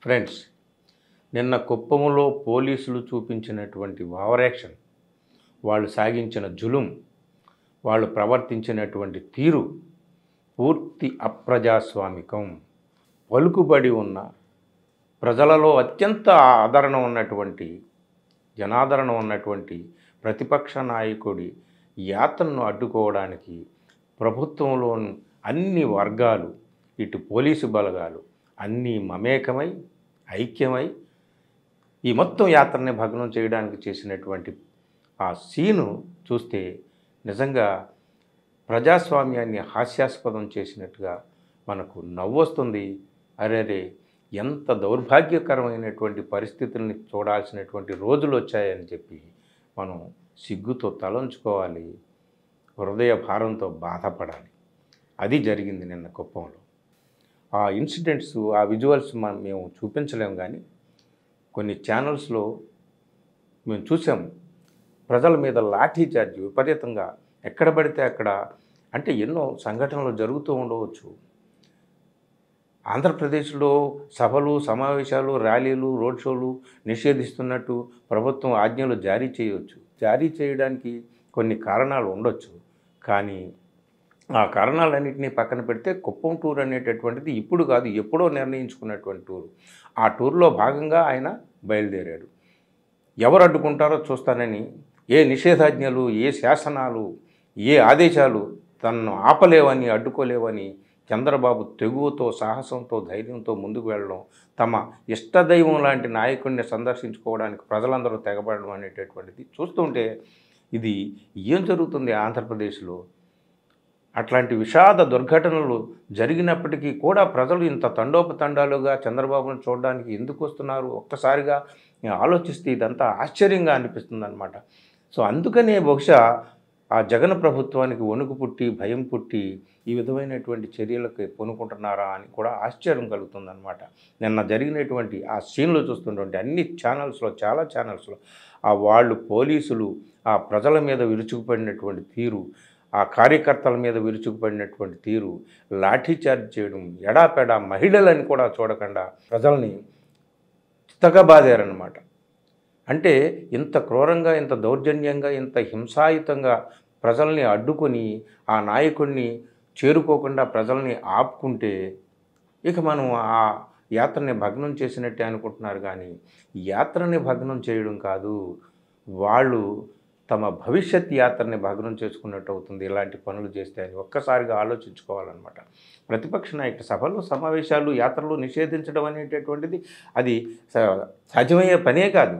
friends నిన్న కుప్పములో పోలీసులు చూపించినటువంటి ఓవరాక్షన్ వాళ్ళు సాగించిన జులుం వాళ్ళు ప్రవర్తించినటువంటి తీరు పూర్తి అప్రజాస్వామికం పలుకుబడి ఉన్న ప్రజలలో అత్యంత ఆదరణ ఉన్నటువంటి జనాదరణ ఉన్నటువంటి ప్రతిపక్ష నాయకుడి యాత్రను అడ్డుకోవడానికి ప్రభుత్వంలో అన్ని వర్గాలు ఇటు పోలీసు బలగాలు అన్నీ మమేకమై ఐక్యమై ఈ మొత్తం యాత్రని భగ్నం చేయడానికి చేసినటువంటి ఆ సీను చూస్తే నిజంగా ప్రజాస్వామ్యాన్ని హాస్యాస్పదం చేసినట్టుగా మనకు నవ్వొస్తుంది అరేరే ఎంత దౌర్భాగ్యకరమైనటువంటి పరిస్థితుల్ని చూడాల్సినటువంటి రోజులు వచ్చాయని చెప్పి మనం సిగ్గుతో తలంచుకోవాలి హృదయ భారంతో బాధపడాలి అది జరిగింది నిన్న కుప్పంలో ఆ ఇన్సిడెంట్స్ ఆ విజువల్స్ మనం మేము చూపించలేము కానీ కొన్ని ఛానల్స్లో మేము చూసాము ప్రజల మీద లాఠీ చార్జ్ విపరీతంగా ఎక్కడ పడితే అక్కడ అంటే ఎన్నో సంఘటనలు జరుగుతూ ఉండవచ్చు ఆంధ్రప్రదేశ్లో సభలు సమావేశాలు ర్యాలీలు రోడ్ షోలు నిషేధిస్తున్నట్టు ప్రభుత్వం ఆజ్ఞలు జారీ చేయవచ్చు జారీ చేయడానికి కొన్ని కారణాలు ఉండొచ్చు కానీ ఆ కారణాలన్నింటినీ పక్కన పెడితే కుప్పం టూర్ అనేటటువంటిది ఇప్పుడు కాదు ఎప్పుడో నిర్ణయించుకున్నటువంటి టూరు ఆ టూర్లో భాగంగా ఆయన బయలుదేరాడు ఎవరు అడ్డుకుంటారో చూస్తానని ఏ నిషేధాజ్ఞలు ఏ శాసనాలు ఏ ఆదేశాలు తనను ఆపలేవని అడ్డుకోలేవని చంద్రబాబు తెగువతో సాహసంతో ధైర్యంతో ముందుకు వెళ్ళడం తమ ఇష్టదైవం లాంటి నాయకుడిని సందర్శించుకోవడానికి ప్రజలందరూ తెగబడడం అనేటటువంటిది చూస్తుంటే ఇది ఏం జరుగుతుంది ఆంధ్రప్రదేశ్లో అట్లాంటి విషాద దుర్ఘటనలు జరిగినప్పటికీ కూడా ప్రజలు ఇంత తండోపతండాలుగా చంద్రబాబును చూడడానికి ఎందుకు వస్తున్నారు ఒక్కసారిగా ఆలోచిస్తే ఇదంతా ఆశ్చర్యంగా అనిపిస్తుంది అనమాట సో అందుకనే బహుశా ఆ జగన్ ప్రభుత్వానికి వణుకు పుట్టి భయం పుట్టి ఈ విధమైనటువంటి చర్యలకు పూనుకుంటున్నారా అని కూడా ఆశ్చర్యం కలుగుతుందన్నమాట నిన్న జరిగినటువంటి ఆ సీన్లు చూస్తున్నటువంటి అన్ని ఛానల్స్లో చాలా ఛానల్స్లో ఆ వాళ్ళు పోలీసులు ఆ ప్రజల మీద విరుచుకుపడినటువంటి తీరు ఆ కార్యకర్తల మీద విరుచుకుపడినటువంటి తీరు లాఠీచార్జ్ చేయడం ఎడాపెడా మహిళలని కూడా చూడకుండా ప్రజల్ని చిత్తగబాదారనమాట అంటే ఇంత క్రూరంగా ఇంత దౌర్జన్యంగా ఇంత హింసాయుతంగా ప్రజల్ని అడ్డుకొని ఆ నాయకుడిని చేరుకోకుండా ప్రజల్ని ఆపుకుంటే ఇక మనం ఆ యాత్రని భగ్నం చేసినట్టే అనుకుంటున్నారు కానీ యాత్రని భగ్నం చేయడం కాదు వాళ్ళు తమ భవిష్యత్ యాత్రని భగ్నం చేసుకున్నట్టు అవుతుంది ఇలాంటి పనులు చేస్తే అని ఒక్కసారిగా ఆలోచించుకోవాలన్నమాట ప్రతిపక్ష నాయకుడు సభలు సమావేశాలు యాత్రలు నిషేధించడం అనేటటువంటిది అది స- సాధ్యమయ్యే పనే కాదు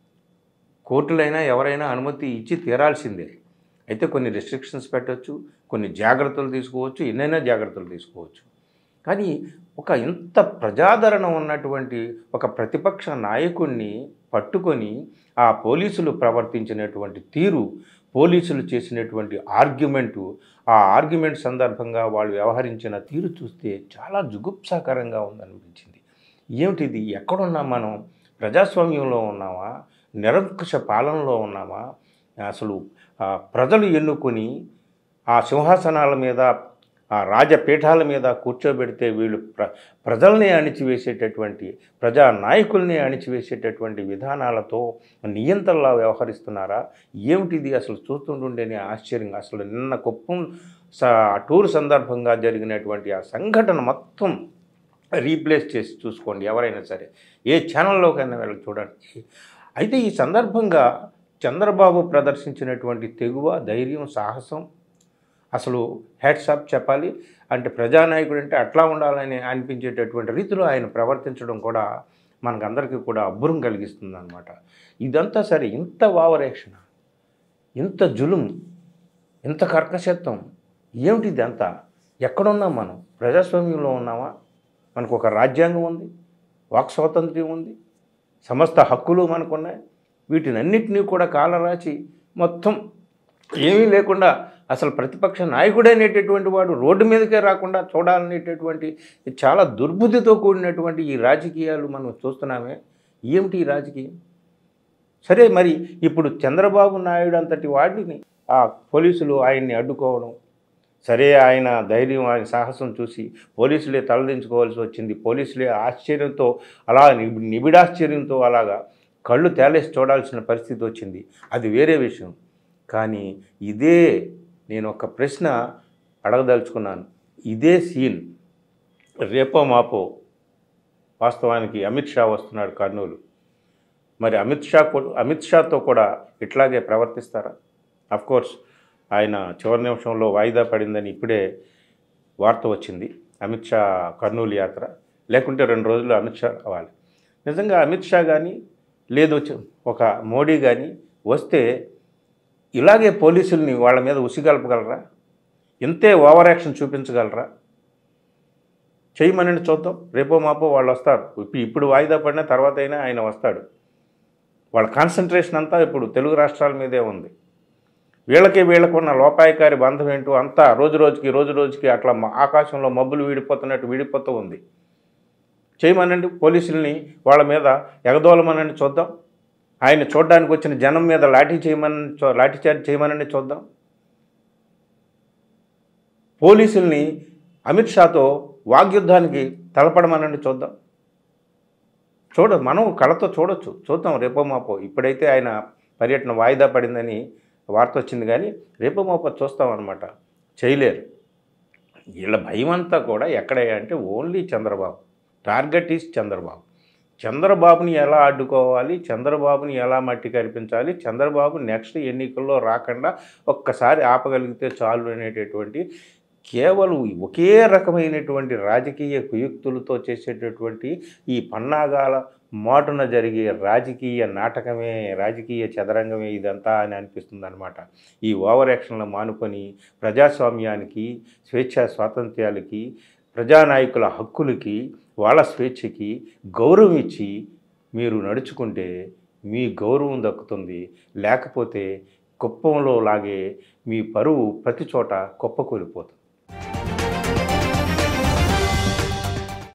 కోర్టులైనా ఎవరైనా అనుమతి ఇచ్చి తీరాల్సిందే అయితే కొన్ని రెస్ట్రిక్షన్స్ పెట్టవచ్చు కొన్ని జాగ్రత్తలు తీసుకోవచ్చు ఎన్నైనా జాగ్రత్తలు తీసుకోవచ్చు కానీ ఒక ఇంత ప్రజాదరణ ఉన్నటువంటి ఒక ప్రతిపక్ష నాయకుడిని పట్టుకొని ఆ పోలీసులు ప్రవర్తించినటువంటి తీరు పోలీసులు చేసినటువంటి ఆర్గ్యుమెంటు ఆ ఆర్గ్యుమెంట్ సందర్భంగా వాళ్ళు వ్యవహరించిన తీరు చూస్తే చాలా జుగుప్సాకరంగా ఉందనిపించింది ఏమిటిది ఎక్కడున్నాం మనం ప్రజాస్వామ్యంలో ఉన్నామా నిరంకుశ పాలనలో ఉన్నామా అసలు ఆ, ప్రజలు ఎన్నుకొని ఆ సింహాసనాల మీద ఆ రాజపీఠాల మీద కూర్చోబెడితే వీళ్ళు ప్ర ప్రజల్ని అణిచివేసేటటువంటి ప్రజా నాయకుల్ని అణిచివేసేటటువంటి విధానాలతో నియంత్రణలా వ్యవహరిస్తున్నారా ఏమిటిది అసలు చూస్తుంటుంటేనే ఆశ్చర్యంగా అసలు నిన్న కుప్పం స టూర్ సందర్భంగా జరిగినటువంటి ఆ సంఘటన మొత్తం రీప్లేస్ చేసి చూసుకోండి ఎవరైనా సరే ఏ ఛానల్లోకైనా వెళ్ళి చూడండి అయితే ఈ సందర్భంగా చంద్రబాబు ప్రదర్శించినటువంటి తెగువ ధైర్యం సాహసం అసలు హ్యాట్సాప్ చెప్పాలి అంటే ప్రజానాయకుడు అంటే అట్లా ఉండాలని అనిపించేటటువంటి రీతిలో ఆయన ప్రవర్తించడం కూడా మనకందరికీ కూడా అబ్బురం కలిగిస్తుంది అనమాట ఇదంతా సరే ఇంత వావరేక్షణ ఇంత జులుం ఇంత కర్కశత్వం ఏమిటి ఇదంతా ఎక్కడున్నాం మనం ప్రజాస్వామ్యంలో ఉన్నామా మనకు ఒక రాజ్యాంగం ఉంది వాక్ స్వాతంత్ర్యం ఉంది సమస్త హక్కులు మనకున్నాయి వీటినన్నిటినీ కూడా కాలరాచి మొత్తం ఏమీ లేకుండా అసలు ప్రతిపక్ష నాయకుడైనటువంటి వాడు రోడ్డు మీదకే రాకుండా చూడాలనేటటువంటి చాలా దుర్బుద్ధితో కూడినటువంటి ఈ రాజకీయాలు మనం చూస్తున్నామే ఏమిటి ఈ రాజకీయం సరే మరి ఇప్పుడు చంద్రబాబు నాయుడు అంతటి వాడిని ఆ పోలీసులు ఆయన్ని అడ్డుకోవడం సరే ఆయన ధైర్యం ఆయన సాహసం చూసి పోలీసులే తలదించుకోవాల్సి వచ్చింది పోలీసులే ఆశ్చర్యంతో అలా నిబి- నిబిడాశ్చర్యంతో అలాగా కళ్ళు తేలేసి చూడాల్సిన పరిస్థితి వచ్చింది అది వేరే విషయం కానీ ఇదే నేను ఒక ప్రశ్న అడగదలుచుకున్నాను ఇదే సీన్ రేపో మాపో వాస్తవానికి అమిత్ షా వస్తున్నాడు కర్నూలు మరి అమిత్ షా కూ- అమిత్ షాతో కూడా ఇట్లాగే ప్రవర్తిస్తారా కోర్స్ ఆయన చివరి నిమిషంలో వాయిదా పడిందని ఇప్పుడే వార్త వచ్చింది అమిత్ షా కర్నూలు యాత్ర లేకుంటే రెండు రోజులు అమిత్ షా రావాలి నిజంగా అమిత్ షా కానీ లేదు చ- ఒక మోడీ కానీ వస్తే ఇలాగే పోలీసుల్ని వాళ్ళ మీద ఉసిగలపగలరా ఇంతే ఓవర్ యాక్షన్ చూపించగలరా చేయమనండి చూద్దాం రేపో మాపో వాళ్ళు వస్తారు ఇప్పుడు ఇప్పుడు వాయిదా పడిన తర్వాత అయినా ఆయన వస్తాడు వాళ్ళ కాన్సన్ట్రేషన్ అంతా ఇప్పుడు తెలుగు రాష్ట్రాల మీదే ఉంది వీళ్ళకి వీళ్ళకు ఉన్న లోపాయకారి బంధం ఏంటో అంతా రోజు రోజుకి రోజు రోజుకి అట్లా మ- ఆకాశంలో మబ్బులు వీడిపోతున్నట్టు వీడిపోతూ ఉంది చేయమనండి పోలీసుల్ని వాళ్ళ మీద ఎగదోలమనండి చూద్దాం ఆయన చూడడానికి వచ్చిన జనం మీద లాఠీ చేయమని చూ- లాఠీ చార్జ్ చేయమనండి చూద్దాం పోలీసుల్ని అమిత్ షాతో వాగ్యుద్ధానికి తలపడమనండి చూద్దాం చూడ మనం కళ్ళతో చూడొచ్చు చూద్దాం రేపో మాపో ఇప్పుడైతే ఆయన పర్యటన వాయిదా పడిందని వార్త వచ్చింది కానీ రేపో మాపో చూస్తాం అనమాట చేయలేరు వీళ్ళ భయం అంతా కూడా ఎక్కడయ్యా అంటే only Chandrababu target is Chandrababu చంద్రబాబుని ఎలా అడ్డుకోవాలి చంద్రబాబుని ఎలా మట్టి కనిపించాలి చంద్రబాబు నెక్స్ట్ ఎన్నికల్లో రాకుండా ఒక్కసారి ఆపగలిగితే చాలు అనేటటువంటి కేవలం ఒకే రకమైనటువంటి రాజకీయ కుయుక్తులతో చేసేటటువంటి ఈ పన్నాగాల మాటున జరిగే రాజకీయ నాటకమే రాజకీయ చదరంగమే ఇదంతా అని అనిపిస్తుంది అనమాట ఈ ఓవర్ యాక్షన్లు మానుకొని ప్రజాస్వామ్యానికి స్వేచ్ఛా స్వాతంత్ర్యాలకి ప్రజానాయకుల హక్కులకి వాళ్ళ స్వేచ్ఛకి గౌరవం ఇచ్చి మీరు నడుచుకుంటే మీ గౌరవం దక్కుతుంది లేకపోతే కుప్పంలో లాగే మీ పరువు ప్రతి చోట కుప్పకూలిపోతుంది